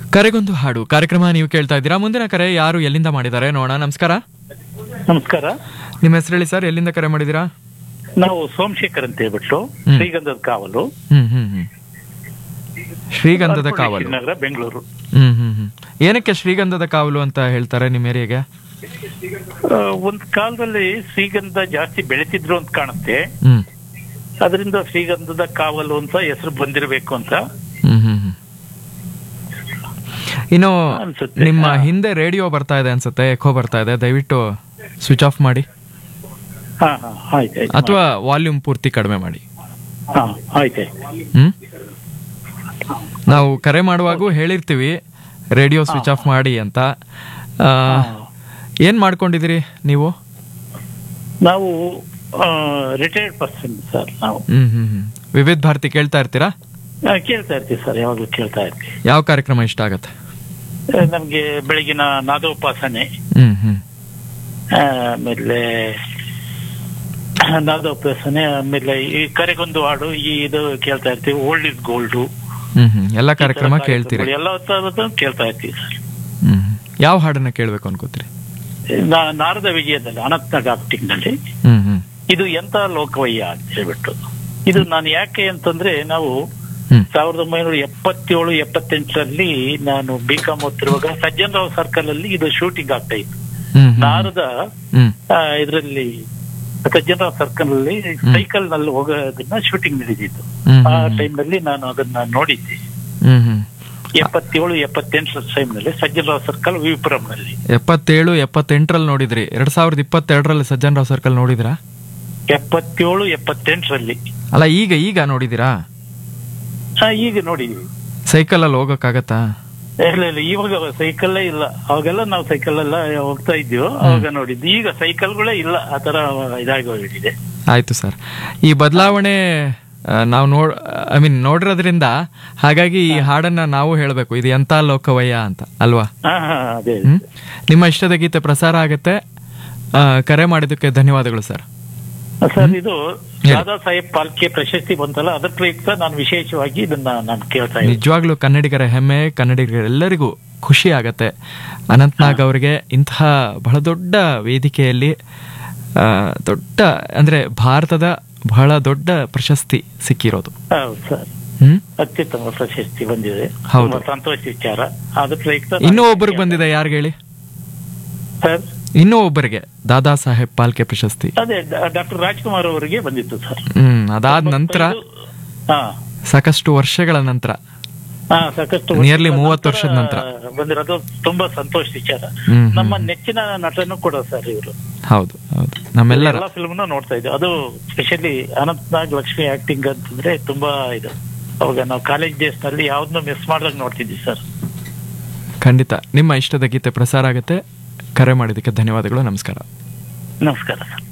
ಕರೆಗೊಂದು ಹಾಡು ಕಾರ್ಯಕ್ರಮ ನೀವು ಕೇಳ್ತಾ ಇದ್ದೀರಾ ಮುಂದಿನ ಕರೆ ಯಾರು ಎಲ್ಲಿಂದ ಮಾಡಿದ್ದಾರೆ ನೋಡೋಣ ನಮಸ್ಕಾರ ನಮಸ್ಕಾರ ನಿಮ್ಮ ಹೆಸರು ಹೇಳಿ ಸರ್ ಎಲ್ಲಿಂದ ಕರೆ ಮಾಡಿದ್ದೀರಾ ನಾವು ಸೋಮಶೇಖರ್ ಅಂತ ಹೇಳ್ಬಿಟ್ಟು ಹ್ಮ್. ಶ್ರೀಗಂಧದ ಕಾವಲು ಹ್ಮ್ ಹ್ಮ್ ಹ್ಮ್ ಶ್ರೀಗಂಧದ ಕಾವಲು ನಗರ ಬೆಂಗಳೂರು ಹ್ಮ್ ಹ್ಮ್ ಹ್ಮ್ ಏನಕ್ಕೆ ಶ್ರೀಗಂಧದ ಕಾವಲು ಅಂತ ಹೇಳ್ತಾರೆ ನಿಮ್ಮ ಏರಿಯಾಗೆ ಆ, ಒಂದ್ ಕಾಲದಲ್ಲಿ ಶ್ರೀಗಂಧ ಜಾಸ್ತಿ ಬೆಳೆತಿದ್ರು ಅಂತ ಕಾಣುತ್ತೆ ಹ್ಮ್ ಅದರಿಂದ ಶ್ರೀಗಂಧದ ಕಾವಲು ಅಂತ ಹೆಸರು ಬಂದಿರಬೇಕು ಅಂತ ಹ್ಮ್ ಹ್ಮ್ ಹ್ಮ್ ಇನ್ನು ಅನ್ಸುತ್ತೆ. ನಿಮ್ಮ ಹಾ. ಹಿಂದೆ ರೇಡಿಯೋ ಬರ್ತಾ ಇದೆ ಅನ್ಸುತ್ತೆ ಎಕೋ ಬರ್ತಾ ಇದೆ ದಯವಿಟ್ಟು ಸ್ವಿಚ್ ಆಫ್ ಮಾಡಿ ಹಾ ಹಾ ಆಯ್ತಾಯ್ತು ಅಥವಾ ವಾಲ್ಯೂಮ್ ಪೂರ್ತಿ ಕಡಿಮೆ ಮಾಡಿ ಹಾ ಆಯ್ತಾಯ್ತು ಹ್ಮ್ ನಾವು ಕರೆ ಮಾಡುವಾಗೂ ಹೇಳಿರ್ತೀವಿ ರೇಡಿಯೋ ಸ್ವಿಚ್ ಆಫ್ ಮಾಡಿ ಅಂತ ಆ, ಏನ್ ಮಾಡ್ಕೊಂಡಿದ್ದೀರಿ ನೀವು ನಾವು ರಿಟೈರ್ಡ್ ಪರ್ಸನ್ ಸರ್ ನಾವು ಹ್ಮ್ ಹ್ಮ್ ಹ್ಮ್ ವಿವಿಧ ಭಾರತಿ ಕೇಳ್ತಾ ಇರ್ತೀರಾ ಆ, ಕೇಳ್ತಾ ಇರ್ತೀವಿ ಸರ್ ಯಾವಾಗ್ಲೂ ಕೇಳ್ತಾ ಇರ್ತೀವಿ ಯಾವ ಕಾರ್ಯಕ್ರಮ ಇಷ್ಟ ಆಗತ್ತೆ ಆ, ನಮ್ಗೆ ಬೆಳಗಿನ ನಾದೋಪಾಸನೆ ಹ್ಮ್ ಹ್ಮ್ ಆ, ಆಮೇಲೆ ನಾದೋಪಾಸನೆ ಆಮೇಲೆ ಈ ಕರೆಗೊಂದು ಹಾಡು ಈ ಇದು ಕೇಳ್ತಾ ಇರ್ತೀವಿ ಓಲ್ಡ್ ಇಸ್ ಗೋಲ್ಡು ಹ್ಮ್ ಹ್ಮ್ ಎಲ್ಲ ಕಾರ್ಯಕ್ರಮ ಕೇಳ್ತೀರಿ ಎಲ್ಲ ತರದ್ದು ಕೇಳ್ತಾ ಇರ್ತೀವಿ ಸರ್ ಹ್ಮ್ ಹ್ಮ್. ಯಾವ ಹಾಡನ್ನ ಕೇಳ್ಬೇಕು ಅನ್ಕೋತೀರಿ ನಾ- ನಾರದ ವಿಜಯದಲ್ಲಿ ಅನಂತ ಡಾಕ್ಟಿಂಗ್ ನಲ್ಲಿ ಹ್ಮ್ ಹ್ಮ್ ಇದು ಎಂತ ಲೋಕವಯ್ಯ ಅಂತ ಹೇಳ್ಬಿಟ್ಟು ಇದು ನಾನು ಯಾಕೆ ಅಂತಂದ್ರೆ ನಾವು ಹ್ಮ್ ಸಾವಿರದ ಒಂಬೈನೂರ ಎಪ್ಪತ್ತೇಳು ಎಪ್ಪತ್ತೆಂಟರಲ್ಲಿ ನಾನು ಬಿ ಕಾಮ್ ಓದ್ತಿರುವಾಗ ಸಜ್ಜನ್ ರಾವ್ ಸರ್ಕಲ್ ಅಲ್ಲಿ ಇದು ಶೂಟಿಂಗ್ ಆಗ್ತಾ ಇತ್ತು ಹ್ಮ್ ಹ್ಮ್ ನಾರದ ಹ್ಮ್ ಇದರಲ್ಲಿ ಸಜ್ಜನ್ ರಾವ್ ಸರ್ಕಲ್ ನಲ್ಲಿ ಸೈಕಲ್ ನಲ್ಲಿ ಹೋಗೋದನ್ನ ಶೂಟಿಂಗ್ ನಡೆದಿತ್ತು ಹ್ಮ್ ಆ ಹ್ಮ್ ಟೈಮ್ ನಲ್ಲಿ ನಾನು ಅದನ್ನ ನೋಡಿದ್ದೆ ಹ್ಮ್ ಹ್ಮ್ ಎಪ್ಪತ್ತೇಳು ಎಪ್ಪತ್ತೆಂಟರ ಟೈಮ್ ನಲ್ಲಿ ಸಜ್ಜನ್ ರಾವ್ ಸರ್ಕಲ್ ವಿಪುರಂ ನಲ್ಲಿ ಎಪ್ಪತ್ತೇಳು ಎಪ್ಪತ್ತೆಂಟರಲ್ಲಿ ನೋಡಿದ್ರಿ ಎರಡ್ ಸಾವಿರದ ಇಪ್ಪತ್ತೆರಡರಲ್ಲಿ ಸಜ್ಜನ್ ರಾವ್ ಸರ್ಕಲ್ ನೋಡಿದ್ರಾ ಎಪ್ಪತ್ತೇಳು ಎಪ್ಪತ್ತೆಂಟರಲ್ಲಿ ಅಲ್ಲ ಈಗ ಈಗ ನೋಡಿದಿರಾ ಆ, ಈಗ ನೋಡಿದ್ವಿ ಸೈಕಲ್ ಅಲ್ಲಿ ಹೋಗಕ್ಕಾಗತ್ತಾ ಇಲ್ಲ ಇಲ್ಲ ಇವಾಗ ಸೈಕಲ್ಲೇ ಇಲ್ಲ ಅವಾಗೆಲ್ಲ ನಾವು ಸೈಕಲ್ ಎಲ್ಲ ಹೋಗ್ತಾ ಇದ್ವಿ ಅವಾಗ ನೋಡಿದ್ವಿ ಈಗ ಸೈಕಲ್ಗಳೇ ಇಲ್ಲ ಆ ತರ ಇದಾಗಿ ಹೋಗ್ಬಿಟ್ಟಿದೆ ಆಯ್ತು ಸರ್ ಈ ಬದಲಾವಣೆ ನಾವು ನೋಡ್ ಐ ಮೀನ್ ನೋಡಿರೋದ್ರಿಂದ ಹಾಗಾಗಿ ಈ ಹಾಡನ್ನ ನಾವು ಹೇಳಬೇಕು ಇದು ಎಂತ ಲೋಕವಯ್ಯ ಅಂತ ಅಲ್ವಾ ಹಾ ಹಾ ಅದೇ ಹ್ಮ್ ನಿಮ್ಮ ಇಷ್ಟದ ಗೀತೆ ಪ್ರಸಾರ ಆಗತ್ತೆ ಆ, ಕರೆ ಮಾಡಿದ್ದಕ್ಕೆ ಧನ್ಯವಾದಗಳು ಸರ್ ಸರ್ ಇದು ಹೇಳಿ. ದಾದಾ ಸಾಹೇಬ್ ಪಾಲ್ಕೆ ಪ್ರಶಸ್ತಿ ಬಂತಲ್ಲ ಅದರ ಪ್ರಯುಕ್ತ ನಾನು ವಿಶೇಷವಾಗಿ ಇದನ್ನ ನಾನು ಕೇಳ್ತಾ ಇದ್ದೀನಿ ನಿಜವಾಗ್ಲೂ ಕನ್ನಡಿಗರ ಹೆಮ್ಮೆ ಕನ್ನಡಿಗರೆಲ್ಲರಿಗೂ ಖುಷಿ ಆಗತ್ತೆ ಅನಂತ್ನಾಗ್ ಅವರಿಗೆ ಇಂತಹ ಬಹಳ ದೊಡ್ಡ ವೇದಿಕೆಯಲ್ಲಿ ಆ, ದೊಡ್ಡ ಅಂದ್ರೆ ಭಾರತದ ಬಹಳ ದೊಡ್ಡ ಪ್ರಶಸ್ತಿ ಸಿಕ್ಕಿರೋದು ಹೌದು ಸರ್ ಹ್ಮ್ ಅತ್ಯುತ್ತಮ ಪ್ರಶಸ್ತಿ ಬಂದಿದೆ ಹೌದು. ತುಂಬಾ ಸಂತೋಷ ವಿಚಾರ ಅದ್ರ ಪ್ರಯುಕ್ತ ಇನ್ನೂ ಒಬ್ಬರಿಗೆ ಬಂದಿದೆ ಯಾರಿಗೆ ಹೇಳಿ ಸರ್ ಇನ್ನೂ ಒಬ್ಬರಿಗೆ ದಾದಾ ಸಾಹೇಬ್ ಪಾಲ್ಕೆ ಪ್ರಶಸ್ತಿ ಅದೇ ಡಾಕ್ಟರ್ ರಾಜ್ಕುಮಾರ್ ಅವರಿಗೆ ಬಂದಿತ್ತು ಸರ್ ಹ್ಮ್ ಅದಾದ ನಂತರ ಹಾ ಸಾಕಷ್ಟು ವರ್ಷಗಳ ನಂತರ ಹಾ ಸಾಕಷ್ಟು Nearly ವರ್ಷಗಳ 30 ವರ್ಷದ ನಂತರ. ಬಂದಿರೋದು ತುಂಬಾ ಸಂತೋಷ ವಿಚಾರ ಹ್ಮ್, ಹ್ಮ್. ನಮ್ಮ ನೆಚ್ಚಿನ ನಟನು ಕೂಡ ಸರ್ ಇವರು ಹೌದು ಹೌದು ನಮ್ಮೆಲ್ಲರ ಎಲ್ಲ ಫಿಲ್ಮ್ ನೋಡ್ತಾ ಇದ್ದೆ ಅದು ಸ್ಪೆಷಲಿ ಅನಂತ್ ನಾಗ್ ಲಕ್ಷ್ಮಿ ಆಕ್ಟಿಂಗ್ ಅಂತಂದ್ರೆ ತುಂಬಾ ಇದು ಅವಾಗ ನಾವು ಕಾಲೇಜ್ ಡೇಸ್ ನಲ್ಲಿ ಯಾವ್ದನ್ನು ಮಿಸ್ ಮಾಡ್ದಾಗ ನೋಡ್ತಿದ್ವಿ ಸರ್ ಖಂಡಿತ ನಿಮ್ಮ ಇಷ್ಟದ ಗೀತೆ ಪ್ರಸಾರ ಆಗುತ್ತೆ ಕರೆ ಮಾಡಿದ್ದಕ್ಕೆ ಧನ್ಯವಾದಗಳು ನಮಸ್ಕಾರ ನಮಸ್ಕಾರ ಸರ್